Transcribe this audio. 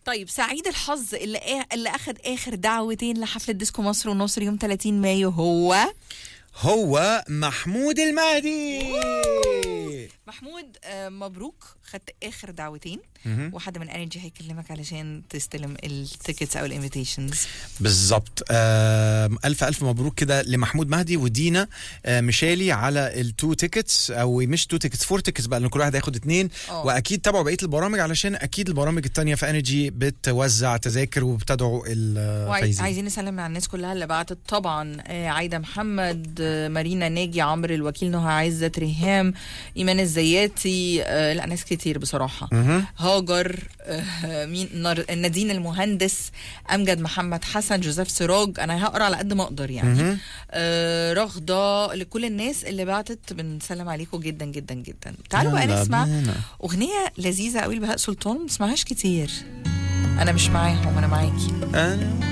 طيب سعيد الحظ اللي آ... اللي اخد اخر دعوتين لحفله ديسكو مصر ونصر يوم 30 مايو هو هو محمود المهدي محمود آه، مبروك خدت اخر دعوتين مهم. وحد من انرجي هيكلمك علشان تستلم التيكتس او الانفيتيشنز بالظبط آم، الف الف مبروك كده لمحمود مهدي ودينا آه، مشالي على التو تيكتس او مش تو تيكتس فور تيكتس بقى لان كل واحد هياخد اتنين اه. واكيد تابعوا بقيه البرامج علشان اكيد البرامج التانية في انرجي بتوزع تذاكر وبتدعو الفايزين وعايزين نسلم على الناس كلها اللي بعتت طبعا آه، عايده محمد آه، مارينا ناجي عمرو الوكيل نهى عزت ريهام ايمان الزياتي آه، لا ناس كتير بصراحه مهم. هاجر آه، مين نار- نادين المهندس امجد محمد حسن جوزيف سراج انا هقرا على قد ما اقدر يعني مهم. آه، رغده لكل الناس اللي بعتت بنسلم عليكم جدا جدا جدا تعالوا بقى يلا نسمع بينا. اغنيه لذيذه قوي لبهاء سلطان ما نسمعهاش كتير انا مش معاهم انا معاكي أنا